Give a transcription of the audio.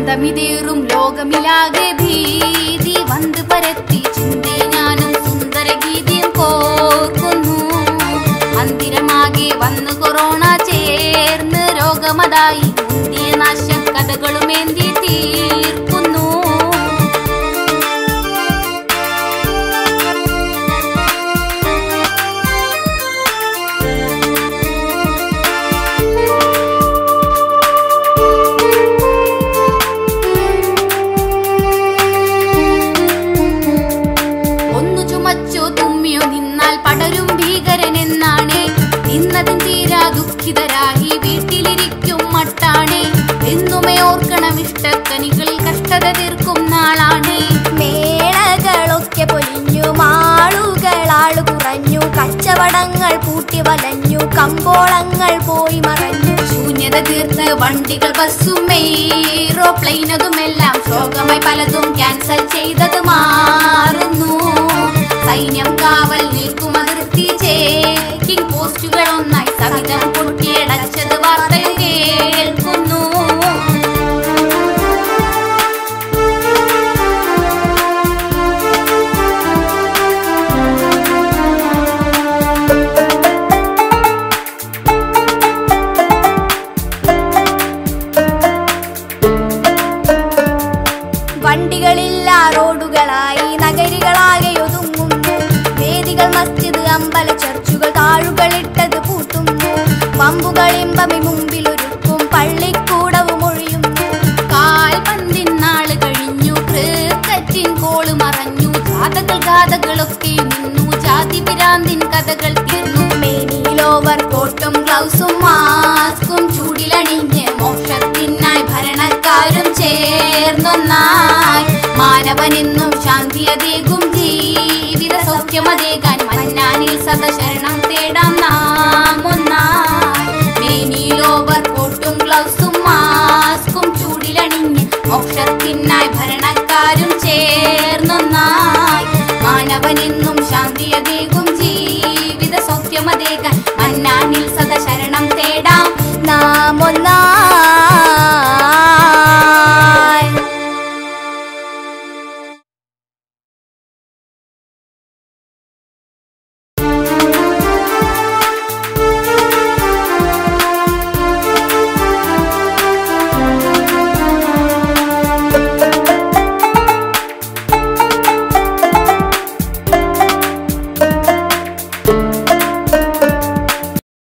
അന്തമിതേറും ലോകമിലാകെ ഭീതി വന്ന് പരത്തി ചിന്തേ ഞാനും സുന്ദര ഗീതിയും കോർക്കുന്നു മന്ദിരമാകെ വന്ന് കൊറോണ ചേർന്ന് രോഗമതായി മുന്തിയ നാശ കഥകളുമേന്തി തീർക്കുന്നു ഒന്നു ചുമച്ചോ തുമ്മിയോ നിന്നാൽ പടരും ഭീകരനെന്നാണ് ഇന്നതിൻ തീരാ ദുഃഖിതരായി വീട്ടിലിരിക്കും മട്ടാണ് എന്നുമേ ഓർക്കണം ഇഷ്ടക്കനികൾ കഷ്ടത തീർക്കും നാളാണ് മേളകളൊക്കെ പൊലിഞ്ഞു മാളുകളാള് കുറഞ്ഞു കച്ചവടങ്ങൾ പൂട്ടി വലഞ്ഞു കമ്പോളങ്ങൾ പോയി മറഞ്ഞു ശൂന്യത തീർത്ത് വണ്ടികൾ ബസ്സും എയ്റോപ്ലെയിനതുമെല്ലാം ശോകമായി പലതും ക്യാൻസൽ ചെയ്തത് മാറുന്നു സൈന്യം കാവൽ നിൽക്കും അതിർത്തി ചേക്കിംഗ് പോസ്റ്റുകൾ ഒന്നായി സഹിതം പൊട്ടിയടച്ചത് വാർത്തയും കേൾക്കുന്നു വണ്ടികളില്ല റോഡുകളായി നഗരികളാകെ ഒതുങ്ങുന്നു വേദികൾ മസ്ജിദ് അമ്പല ചർച്ചുകൾ താഴുകളിട്ടത് പൂട്ടുന്നു വമ്പുകളിമ്പമി മുമ്പിലൊരുക്കും പള്ളിക്കൂടവും ഒഴിയുന്നു കാൽപന്തിൻ നാള് കഴിഞ്ഞു ക്രിക്കറ്റിൻ കോള് മറഞ്ഞു ജാഥകൾ ഗാഥകളൊക്കെ നിന്നു ജാതി പിരാന്തിൻ കഥകൾ തീർന്നു മേനിയിലോവർ കോട്ടും ഗ്ലൗസും മാസ്കും ചൂടിലണിഞ്ഞ് മോക്ഷത്തിനായി ഭരണക്കാരും ചേർന്നൊന്നായി മാനവനെന്നും ശാന്തിയതേകും ജീവിത സൗഖ്യമതേകാൻ മന്നാനിൽ സദശരണം തേടാം നാം